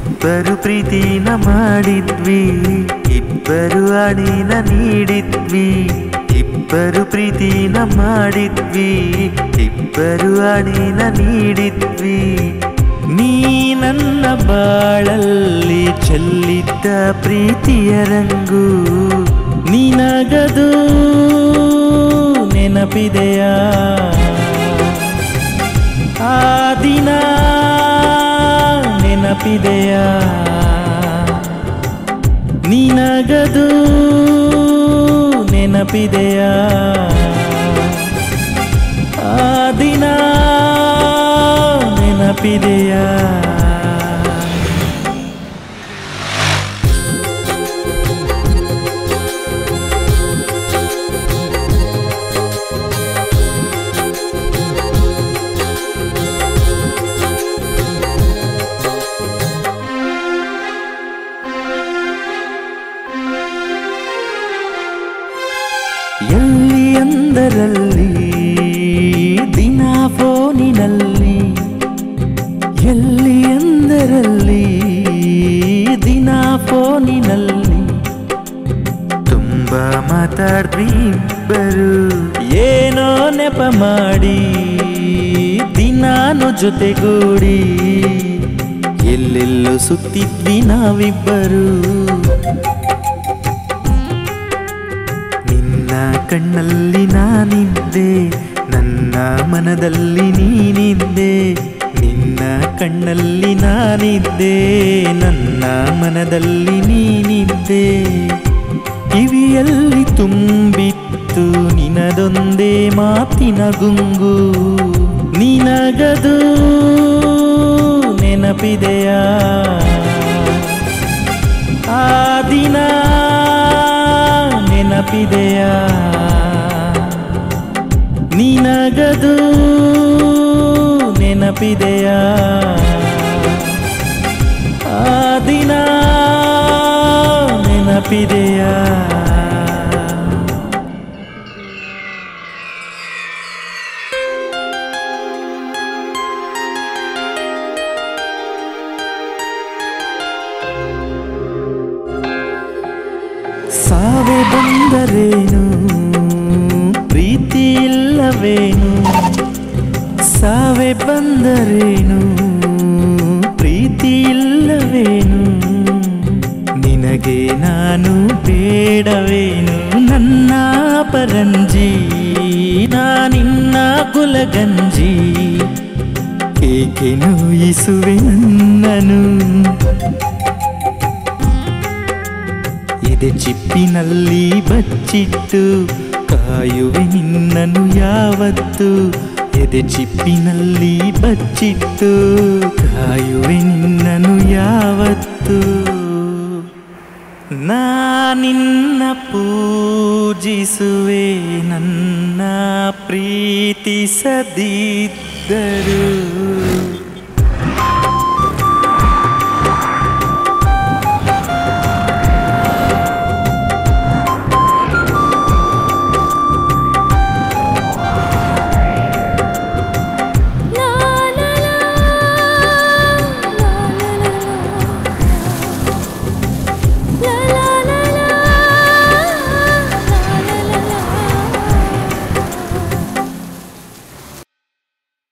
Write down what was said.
ಇಬ್ಬರು ಪ್ರೀತಿನ ಮಾಡಿದ್ವಿ ಇಬ್ಬರು ಅಣಿನ ನೀಡಿದ್ವಿ ಇಬ್ಬರು ಪ್ರೀತಿನ ಮಾಡಿದ್ವಿ ಇಬ್ಬರು ಅಣಿನ ನೀಡಿದ್ವಿ ನೀ ನನ್ನ ಬಾಳಲ್ಲಿ ಚೆಲ್ಲಿದ್ದ ಪ್ರೀತಿಯ ರಂಗು ನಿನಗದು ನೆನಪಿದೆಯಾ ಆ ದಿನ ನೆನಪಿದೆಯಾ ನಿನಗದು ನೆನಪಿದೆಯಾ ಆ ದಿನ ನೆನಪಿದೆಯಾ ಎಲ್ಲಿ ಅಂದರಲ್ಲಿ ದಿನ ಫೋನಿನಲ್ಲಿ ಎಲ್ಲಿ ಎಂದರಲ್ಲಿ ದಿನ ಫೋನಿನಲ್ಲಿ ತುಂಬ ಮಾತಾಡ್ದ್ವಿ ಇಬ್ಬರು ಏನೋ ನೆಪ ಮಾಡಿ ದಿನಾನು ಜೊತೆಗೂಡಿ ಎಲ್ಲೆಲ್ಲೋ ಸುತ್ತಿದ್ವಿ ನಾವಿಬ್ಬರು ನಿನ್ನ ಕಣ್ಣಲ್ಲಿ ನಾನಿದ್ದೆ ನನ್ನ ಮನದಲ್ಲಿ ನೀನಿದ್ದೆ ನಿನ್ನ ಕಣ್ಣಲ್ಲಿ ನಾನಿದ್ದೆ ನನ್ನ ಮನದಲ್ಲಿ ನೀನಿದ್ದೆ ಕಿವಿಯಲ್ಲಿ ತುಂಬಿತ್ತು ನಿನದೊಂದೇ ಮಾತಿನ ಗುಂಗು ನಿನಗದು ನೆನಪಿದೆಯಾ ಆ ದಿನ ನೆನಪಿದೆಯಾ ನಿನಗದು ನೆನಪಿದೆಯಾ ಆ ದಿನ ನೆನಪಿದೆಯಾ ಸಾವೆ ಬಂದರೇನು ಪ್ರೀತಿ ಇಲ್ಲವೇನು ಸಾವೆ ಬಂದರೇನು ಪ್ರೀತಿ ಇಲ್ಲವೇನು ನಿನಗೆ ನಾನು ಬೇಡವೇನು ನನ್ನ ಪರಂಜಿ ನಾನಿನ್ನ ಕುಲಗಂಜಿ ಏಕೆ ನೋಯಿಸುವೆ ನನ್ನನು ಎದೆ ಚಿಪ್ಪಿನಲ್ಲಿ ಬಚ್ಚಿಟ್ಟು ಕಾಯುವೆ ನಿನ್ನನು ಯಾವತ್ತು ಎದೆ ಚಿಪ್ಪಿನಲ್ಲಿ ಬಚ್ಚಿಟ್ಟು ಕಾಯುವೆ ನಿನ್ನನು ಯಾವತ್ತು ನಾನಿನ್ನ ಪೂಜಿಸುವೆ ನನ್ನ ಪ್ರೀತಿಸದಿದ್ದರು